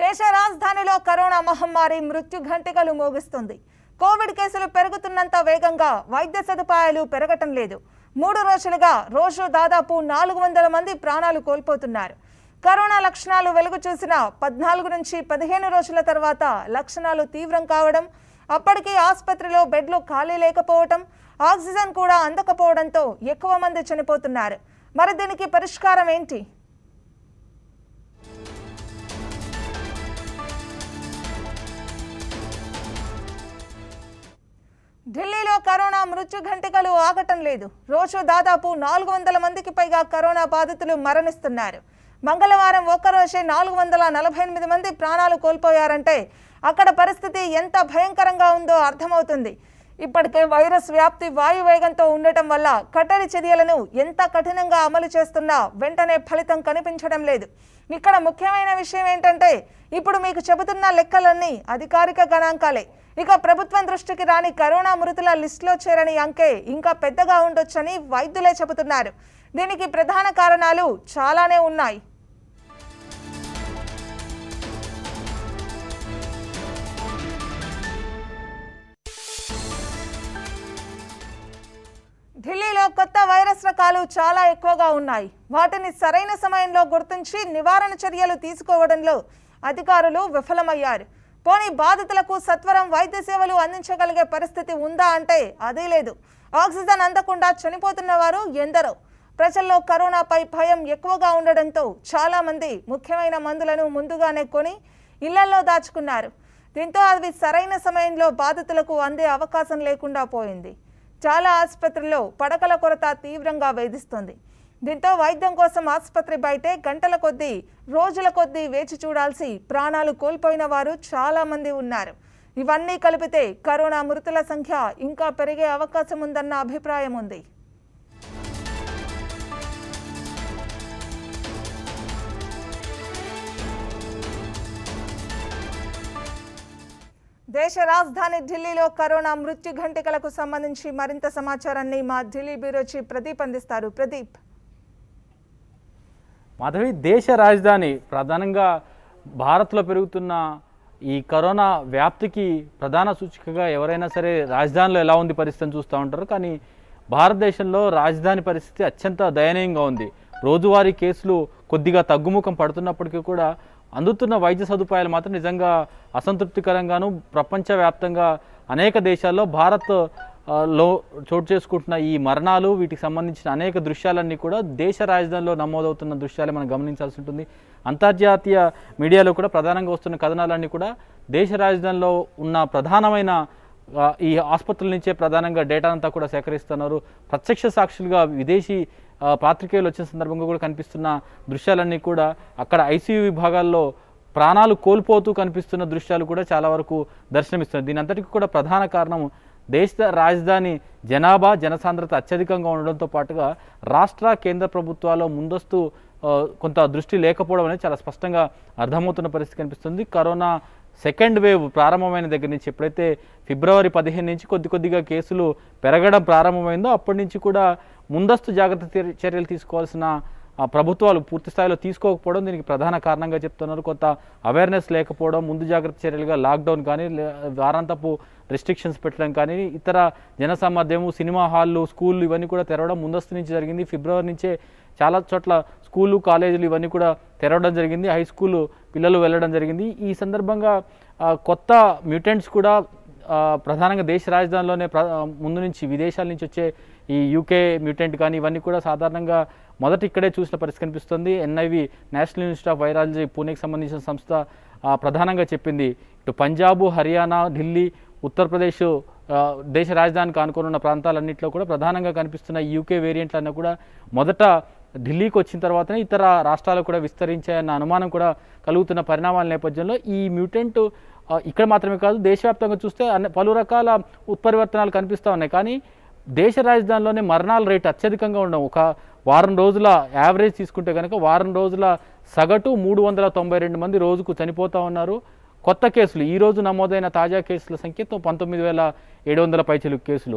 దేశ రాజధానిలో కరోనా మహమ్మారి మృత్యు ఘంటికలు మోగిస్తుంది కోవిడ్ కేసులు పెరుగుతున్నంత వేగంగా వైద్య సదుపాయాలు పెరగటం లేదు మూడు రోజులుగా రోజు దాదాపు నాలుగు వందల మంది ప్రాణాలు కోల్పోతున్నారు కరోనా లక్షణాలు వెలుగు చూసిన పద్నాలుగు నుంచి పదిహేను రోజుల తర్వాత లక్షణాలు తీవ్రం కావడం అప్పటికి ఆసుపత్రిలో బెడ్లు ఖాళీ లేకపోవడం ఆక్సిజన్ కూడా అందకపోవడంతో ఎక్కువ మంది చనిపోతున్నారు మరి దీనికి పరిష్కారం ఏంటి ఢిల్లీలో కరోనా మృత్యు ఘంటికలు ఆగటం లేదు రోజు దాదాపు నాలుగు వందల మందికి పైగా కరోనా బాధితులు మరణిస్తున్నారు మంగళవారం ఒక్కరోజే నాలుగు వందల నలభై ఎనిమిది మంది ప్రాణాలు కోల్పోయారంటే అక్కడ పరిస్థితి ఎంత భయంకరంగా ఉందో అర్థమవుతుంది ఇప్పటికే వైరస్ వ్యాప్తి వాయువేగంతో ఉండటం వల్ల కట్టడి చర్యలను ఎంత కఠినంగా అమలు చేస్తున్నా వెంటనే ఫలితం కనిపించడం లేదు ఇక్కడ ముఖ్యమైన విషయం ఏంటంటే ఇప్పుడు మీకు చెబుతున్న లెక్కలన్నీ అధికారిక గణాంకాలే ఇక ప్రభుత్వం దృష్టికి రాని కరోనా మృతుల లిస్టులో చేరని అంకె ఇంకా పెద్దగా ఉండొచ్చని వైద్యులే చెబుతున్నారు దీనికి ప్రధాన కారణాలు చాలానే ఉన్నాయి ఢిల్లీలో కొత్త వైరస్ రకాలు చాలా ఎక్కువగా ఉన్నాయి వాటిని సరైన సమయంలో గుర్తించి నివారణ చర్యలు తీసుకోవడంలో అధికారులు విఫలమయ్యారు పోనీ బాధితులకు సత్వరం వైద్య సేవలు అందించగలిగే పరిస్థితి ఉందా అంటే అదే లేదు ఆక్సిజన్ అందకుండా చనిపోతున్న వారు ఎందరో ప్రజల్లో కరోనాపై భయం ఎక్కువగా ఉండడంతో చాలా మంది ముఖ్యమైన మందులను ముందుగానే కొని ఇళ్లలో దాచుకున్నారు దీంతో అవి సరైన సమయంలో బాధితులకు అందే అవకాశం లేకుండా పోయింది చాలా ఆసుపత్రుల్లో పడకల కొరత తీవ్రంగా వేధిస్తుంది దీంతో వైద్యం కోసం ఆసుపత్రి బయటే గంటల కొద్దీ రోజుల కొద్దీ వేచి చూడాల్సి ప్రాణాలు కోల్పోయిన వారు చాలా మంది ఉన్నారు ఇవన్నీ కలిపితే కరోనా మృతుల సంఖ్య ఇంకా పెరిగే అవకాశం ఉందన్న అభిప్రాయం ఉంది దేశ రాజధాని ఢిల్లీలో కరోనా మృత్యు ఘంటికలకు సంబంధించి మరింత సమాచారాన్ని మా ఢిల్లీ బ్యూరో చీఫ్ ప్రదీప్ అందిస్తారు ప్రదీప్ మాధవి దేశ రాజధాని ప్రధానంగా భారత్లో పెరుగుతున్న ఈ కరోనా వ్యాప్తికి ప్రధాన సూచికగా ఎవరైనా సరే రాజధానిలో ఎలా ఉంది పరిస్థితి అని చూస్తూ ఉంటారు కానీ భారతదేశంలో రాజధాని పరిస్థితి అత్యంత దయనీయంగా ఉంది రోజువారీ కేసులు కొద్దిగా తగ్గుముఖం పడుతున్నప్పటికీ కూడా అందుతున్న వైద్య సదుపాయాలు మాత్రం నిజంగా అసంతృప్తికరంగాను ప్రపంచవ్యాప్తంగా అనేక దేశాల్లో భారత్ ఆ, లో చోటు చేసుకుంటున్న ఈ మరణాలు వీటికి సంబంధించిన అనేక దృశ్యాలన్నీ కూడా దేశ రాజధానిలో నమోదవుతున్న దృశ్యాలు మనం గమనించాల్సి ఉంటుంది అంతర్జాతీయ మీడియాలో కూడా ప్రధానంగా వస్తున్న కథనాలన్నీ కూడా దేశ రాజధానిలో ఉన్న ప్రధానమైన ఆ, ఈ ఆసుపత్రుల నుంచే ప్రధానంగా డేటా అంతా కూడా సేకరిస్తున్నారు ప్రత్యక్ష సాక్షులుగా విదేశీ ఆ, పాత్రికేయులు వచ్చిన సందర్భంగా కూడా కనిపిస్తున్న దృశ్యాలన్నీ కూడా అక్కడ ఐసీయూ విభాగాల్లో ప్రాణాలు కోల్పోతూ కనిపిస్తున్న దృశ్యాలు కూడా చాలా వరకు దర్శనమిస్తున్నాయి దీని అంతటికి కూడా ప్రధాన కారణం దేశ రాజధాని జనాభా జనసాంద్రత అత్యధికంగా ఉండడంతో పాటుగా రాష్ట్ర కేంద్ర ప్రభుత్వాల ముందస్తు ఆ, కొంత దృష్టి లేకపోవడం అనేది చాలా స్పష్టంగా అర్థమవుతున్న పరిస్థితి కనిపిస్తుంది కరోనా సెకండ్ వేవ్ ప్రారంభమైన దగ్గర నుంచి ఎప్పుడైతే ఫిబ్రవరి పదిహేను నుంచి కొద్ది కొద్దిగా కేసులు పెరగడం ప్రారంభమైందో అప్పటి నుంచి కూడా ముందస్తు జాగ్రత్త చర్య- చర్యలు తీసుకోవాల్సిన ఆ ప్రభుత్వాలు పూర్తి స్థాయిలో తీసుకోకపోవడం దీనికి ప్రధాన కారణంగా చెప్తున్నారు కొంత అవేర్నెస్ లేకపోవడం ముందు జాగ్రత్త చర్యలుగా లాక్డౌన్ కానీ లే- వారాంతపు రెస్ట్రిక్షన్స్ పెట్టడం కానీ ఇతర జనసామర్థ్యము సినిమా హాళ్ళు స్కూళ్ళు ఇవన్నీ కూడా తెరవడం ముందస్తు నుంచి జరిగింది ఫిబ్రవరి నుంచే చాలా చోట్ల స్కూళ్ళు కాలేజీలు ఇవన్నీ కూడా తెరవడం జరిగింది హై స్కూల్ పిల్లలు వెళ్ళడం జరిగింది ఈ సందర్భంగా ఆ, కొత్త మ్యూటెంట్స్ కూడా ఆ, ప్రధానంగా దేశ రాజధానిలోనే ప్ర ముందు నుంచి విదేశాల నుంచి వచ్చే ఈ యూకే మ్యూటెంట్ కానీ ఇవన్నీ కూడా సాధారణంగా మొదట ఇక్కడే చూసిన పరిస్థితి కనిపిస్తుంది NIV national institute of virology పూణేకి సంబంధించిన సంస్థ ఆ, ప్రధానంగా చెప్పింది ఇటు పంజాబు హర్యానా ఢిల్లీ ఉత్తరప్రదేశ్ ఆ, దేశ రాజధానికి ఆనుకొని ఉన్న ప్రాంతాలన్నింటిలో కూడా ప్రధానంగా కనిపిస్తున్న ఈ యూకే వేరియంట్లు అన్న కూడా మొదట ఢిల్లీకి వచ్చిన తర్వాతనే ఇతర రాష్ట్రాలకు కూడా విస్తరించాయన్న అనుమానం కూడా కలుగుతున్న పరిణామాల నేపథ్యంలో ఈ మ్యూటెంట్ ఆ, ఇక్కడ మాత్రమే కాదు దేశవ్యాప్తంగా చూస్తే అన్ని పలు రకాల ఉత్పరివర్తనాలు కనిపిస్తూ ఉన్నాయి కానీ దేశ రాజధానిలోనే మరణాల రేటు అత్యధికంగా ఉండడం ఒక వారం రోజుల యావరేజ్ తీసుకుంటే కనుక వారం రోజుల సగటు మూడు వందల తొంభై రెండు మంది రోజుకు చనిపోతూ ఉన్నారు కొత్త కేసులు ఈ రోజు నమోదైన తాజా కేసుల సంఖ్య తో- పంతొమ్మిది వేల ఏడు వందల పైచిలు కేసులు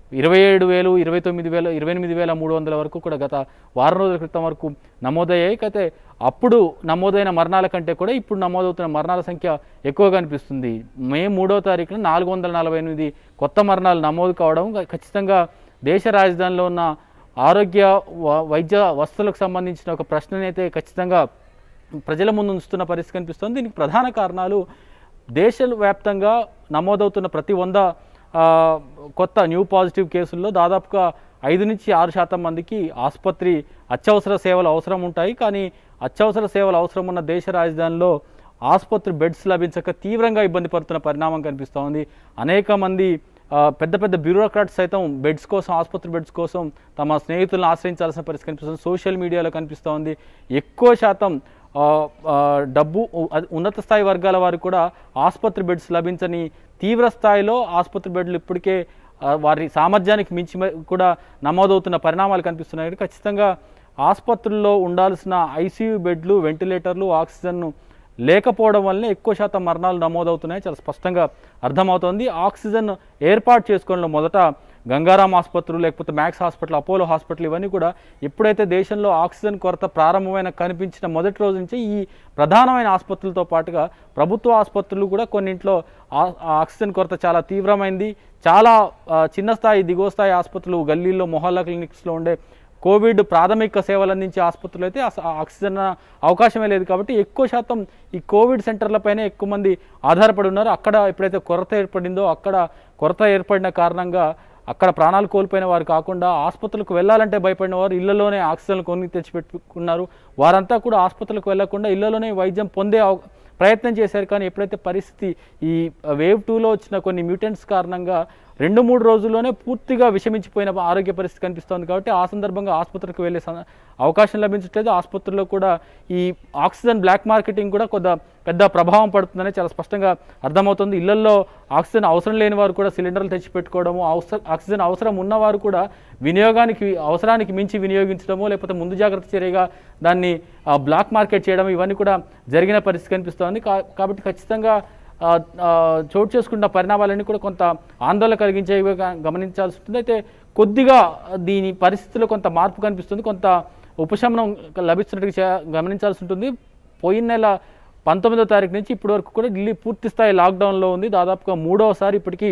ఇరవై ఏడు వేలు ఇరవై తొమ్మిది వేల ఇరవై ఎనిమిది వేల మూడు వందల వరకు కూడా గత వారం రోజుల క్రితం వరకు నమోదయ్యాయి అయితే అప్పుడు నమోదైన మరణాల కంటే కూడా ఇప్పుడు నమోదవుతున్న మరణాల సంఖ్య ఎక్కువగా అనిపిస్తుంది మే మూడో తారీఖున నాలుగు వందల నలభై ఎనిమిది కొత్త మరణాలు నమోదు కావడం ఖచ్చితంగా దేశ రాజధానిలో ఉన్న ఆరోగ్య వ- వైద్య వస్తువులకు సంబంధించిన ఒక ప్రశ్ననైతే ఖచ్చితంగా ప్రజల ముందు ఉంచుతున్న పరిస్థితి కనిపిస్తుంది దీనికి ప్రధాన కారణాలు దేశ వ్యాప్తంగా నమోదవుతున్న ప్రతి వంద ఆ, కొత్త న్యూ పాజిటివ్ కేసుల్లో దాదాపుగా ఐదు నుంచి ఆరు శాతం మందికి ఆసుపత్రి అత్యవసర సేవలు అవసరం ఉంటాయి కానీ అత్యవసర సేవలు అవసరం ఉన్న దేశ రాజధానిలో ఆసుపత్రి బెడ్స్ లభించక తీవ్రంగా ఇబ్బంది పడుతున్న పరిణామం కనిపిస్తోంది అనేక మంది ఆ, పెద్ద పెద్ద బ్యూరోక్రాట్స్ సైతం బెడ్స్ కోసం ఆసుపత్రి బెడ్స్ కోసం తమ స్నేహితులను ఆశ్రయించాల్సిన పరిస్థితి కనిపిస్తుంది సోషల్ మీడియాలో కనిపిస్తోంది ఎక్కువ శాతం ఆ, ఆ, డబ్బు ఉ- అది ఉన్నత స్థాయి వర్గాల వారికి కూడా ఆసుపత్రి బెడ్స్ లభించని తీవ్ర స్థాయిలో ఆసుపత్రి బెడ్లు ఇప్పటికే ఆ, వారి సామర్థ్యానికి మించి మ- కూడా నమోదవుతున్న పరిణామాలు కనిపిస్తున్నాయి ఖచ్చితంగా ఆసుపత్రుల్లో ఉండాల్సిన ఐసీయూ బెడ్లు వెంటిలేటర్లు ఆక్సిజన్ను లేకపోవడం వల్లనే ఎక్కువ శాతం మరణాలు నమోదవుతున్నాయి చాలా స్పష్టంగా అర్థమవుతోంది ఆక్సిజన్ ఏర్పాటు చేసుకోవడంలో మొదట గంగారాం ఆసుపత్రులు లేకపోతే మ్యాక్స్ హాస్పిటల్ అపోలో హాస్పిటల్ ఇవన్నీ కూడా ఎప్పుడైతే దేశంలో ఆక్సిజన్ కొరత ప్రారంభమైన కనిపించిన మొదటి రోజు నుంచి ఈ ప్రధానమైన ఆసుపత్రులతో పాటుగా ప్రభుత్వ ఆసుపత్రులు కూడా కొన్నింట్లో ఆ- ఆ ఆక్సిజన్ కొరత చాలా తీవ్రమైంది చాలా ఆ, చిన్న స్థాయి దిగువ స్థాయి ఆసుపత్రులు గల్లీల్లో మొహల్లా క్లినిక్స్లో ఉండే కోవిడ్ ప్రాథమిక సేవలు అందించే ఆసుపత్రులు అయితే అస- ఆక్సిజన్ అవకాశమే లేదు కాబట్టి ఎక్కువ శాతం ఈ కోవిడ్ సెంటర్లపైనే ఎక్కువ మంది ఆధారపడి ఉన్నారు అక్కడ ఎప్పుడైతే కొరత ఏర్పడిందో అక్కడ కొరత ఏర్పడిన కారణంగా అక్కడ ప్రాణాలు కోల్పోయిన వారు కాకుండా ఆసుపత్రులకు వెళ్ళాలంటే భయపడిన వారు ఇళ్లలోనే ఆక్సిజన్ కొని తెచ్చిపెట్టుకున్నారు వారంతా కూడా ఆసుపత్రులకు వెళ్లకుండా ఇళ్లలోనే వైద్యం పొందే అవ- ప్రయత్నం చేశారు కానీ ఎప్పుడైతే పరిస్థితి ఈ వేవ్ టూలో వచ్చిన కొన్ని మ్యూటెంట్స్ కారణంగా రెండు మూడు రోజుల్లోనే పూర్తిగా విషమించిపోయిన ఆరోగ్య పరిస్థితి కనిపిస్తోంది కాబట్టి ఆ సందర్భంగా ఆసుపత్రికి వెళ్ళే స- అవకాశం లభించట్లేదు ఆసుపత్రుల్లో కూడా ఈ ఆక్సిజన్ బ్లాక్ మార్కెటింగ్ కూడా కొంత పెద్ద ప్రభావం పడుతుందని చాలా స్పష్టంగా అర్థమవుతుంది ఇళ్లల్లో ఆక్సిజన్ అవసరం లేని వారు కూడా సిలిండర్లు తెచ్చిపెట్టుకోవడము అవసరం ఆక్సిజన్ అవసరం ఉన్నవారు కూడా వినియోగానికి అవసరానికి మించి వినియోగించడము లేకపోతే ముందు జాగ్రత్త చర్యగా దాన్ని ఆ, బ్లాక్ మార్కెట్ చేయడం ఇవన్నీ కూడా జరిగిన పరిస్థితి కనిపిస్తోంది కా- కాబట్టి ఖచ్చితంగా ఆ, ఆ, చోటు చేసుకున్న పరిణామాలన్నీ కూడా కొంత ఆందోళన కలిగించేవి గా- గమనించాల్సి ఉంటుంది అయితే కొద్దిగా దీని పరిస్థితిలో కొంత మార్పు కనిపిస్తుంది కొంత ఉపశమనం లభిస్తున్నట్టుగా చే- గమనించాల్సి ఉంటుంది పోయిన నెల పంతొమ్మిదో తారీఖు నుంచి ఇప్పటి వరకు కూడా ఢిల్లీ పూర్తి స్థాయి లాక్డౌన్లో ఉంది దాదాపుగా మూడవసారి ఇప్పటికీ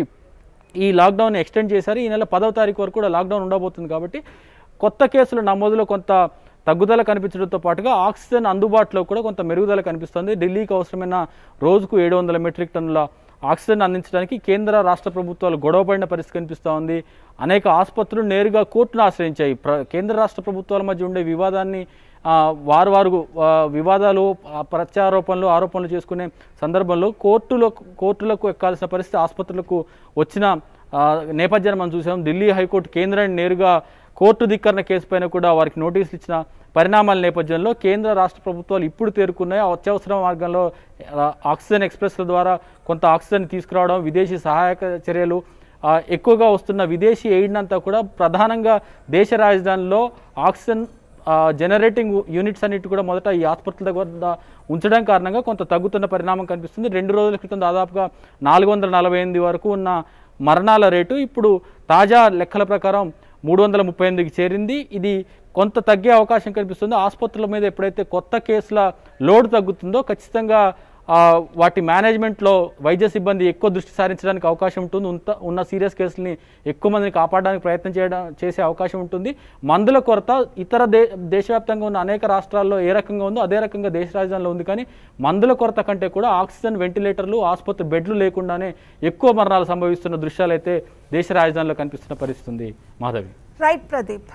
ఈ లాక్డౌన్ ఎక్స్టెండ్ చేశారు ఈ నెల పదవ తారీఖు వరకు కూడా లాక్డౌన్ ఉండబోతుంది కాబట్టి కొత్త కేసుల నమోదులో కొంత తగ్గుదల కనిపించడంతో పాటుగా ఆక్సిజన్ అందుబాటులో కూడా కొంత మెరుగుదల కనిపిస్తుంది ఢిల్లీకి అవసరమైన రోజుకు ఏడు వందల మెట్రిక్ టన్నుల ఆక్సిజన్ అందించడానికి కేంద్ర రాష్ట్ర ప్రభుత్వాలు గొడవపడిన పరిస్థితి కనిపిస్తూ ఉంది అనేక ఆసుపత్రులు నేరుగా కోర్టును ఆశ్రయించాయి ప్ర కేంద్ర రాష్ట్ర ప్రభుత్వాల మధ్య ఉండే వివాదాన్ని ఆ, వారు వారు ఆ, వివాదాలు ఆ, ప్రత్యారోపణలు ఆరోపణలు చేసుకునే సందర్భంలో కోర్టులో కోర్టులకు ఎక్కాల్సిన పరిస్థితి ఆసుపత్రులకు వచ్చిన ఆ, నేపథ్యాన్ని మనం చూసాం ఢిల్లీ హైకోర్టు కేంద్రాన్ని నేరుగా కోర్టు ధిక్కరణ కేసు పైన కూడా వారికి నోటీసులు ఇచ్చిన పరిణామాల నేపథ్యంలో కేంద్ర రాష్ట్ర ప్రభుత్వాలు ఇప్పుడు తేరుకున్నాయి అత్యవసర మార్గంలో ఆ, ఆక్సిజన్ ఎక్స్ప్రెస్ల ద్వారా కొంత ఆక్సిజన్ తీసుకురావడం విదేశీ సహాయక చర్యలు ఆ, ఎక్కువగా వస్తున్న విదేశీ ఎయిడ్ అంతా కూడా ప్రధానంగా దేశ రాజధానిలో ఆక్సిజన్ ఆ, జనరేటింగ్ యూనిట్స్ అన్నిటి కూడా మొదట ఈ ఆసుపత్రుల దగ్గర ఉంచడం కారణంగా కొంత తగ్గుతున్న పరిణామం కనిపిస్తుంది రెండు రోజుల క్రితం దాదాపుగా నాలుగు వందల నలభై ఎనిమిది వరకు ఉన్న మరణాల రేటు ఇప్పుడు తాజా లెక్కల ప్రకారం మూడు వందల ముప్పై ఎనిమిదికి చేరింది ఇది కొంత తగ్గే అవకాశం కనిపిస్తుంది ఆసుపత్రుల మీద ఎప్పుడైతే కొత్త కేసుల లోడ్ తగ్గుతుందో ఖచ్చితంగా ఆ, వాటి మేనేజ్మెంట్లో వైద్య సిబ్బంది ఎక్కువ దృష్టి సారించడానికి అవకాశం ఉంటుంది ఉంత ఉన్న సీరియస్ కేసుల్ని ఎక్కువ మందిని కాపాడడానికి ప్రయత్నం చేయడం చేసే అవకాశం ఉంటుంది మందుల కొరత ఇతర దే దేశవ్యాప్తంగా ఉన్న అనేక రాష్ట్రాల్లో ఏ రకంగా ఉందో అదే రకంగా దేశ రాజధానిలో ఉంది కానీ మందుల కొరత కంటే కూడా ఆక్సిజన్ వెంటిలేటర్లు ఆసుపత్రి బెడ్లు లేకుండానే ఎక్కువ మరణాలు సంభవిస్తున్న దృశ్యాలు అయితే దేశ రాజధానిలో కనిపిస్తున్న పరిస్థితి ఉంది మాధవి రైట్ ప్రదీప్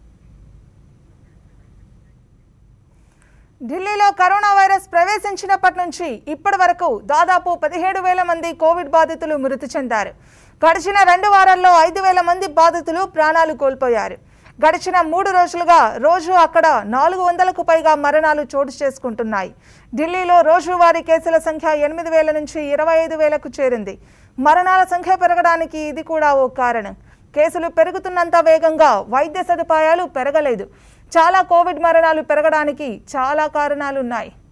ఢిల్లీలో కరోనా వైరస్ ప్రవేశించినప్పటి నుంచి ఇప్పటి వరకు దాదాపు పదిహేడు వేల మంది కోవిడ్ బాధితులు మృతి చెందారు గడిచిన రెండు వారాల్లో ఐదు వేల మంది బాధితులు ప్రాణాలు కోల్పోయారు గడిచిన మూడు రోజులుగా రోజు అక్కడ నాలుగు వందలకు పైగా మరణాలు చోటు చేసుకుంటున్నాయి ఢిల్లీలో రోజువారీ కేసుల సంఖ్య ఎనిమిది వేల నుంచి ఇరవై ఐదు వేలకు చేరింది మరణాల సంఖ్య పెరగడానికి ఇది కూడా ఓ కారణం కేసులు పెరుగుతున్నంత వేగంగా వైద్య సదుపాయాలు పెరగలేదు చాలా కోవిడ్ మరణాలు పెరగడానికి చాలా కారణాలున్నాయి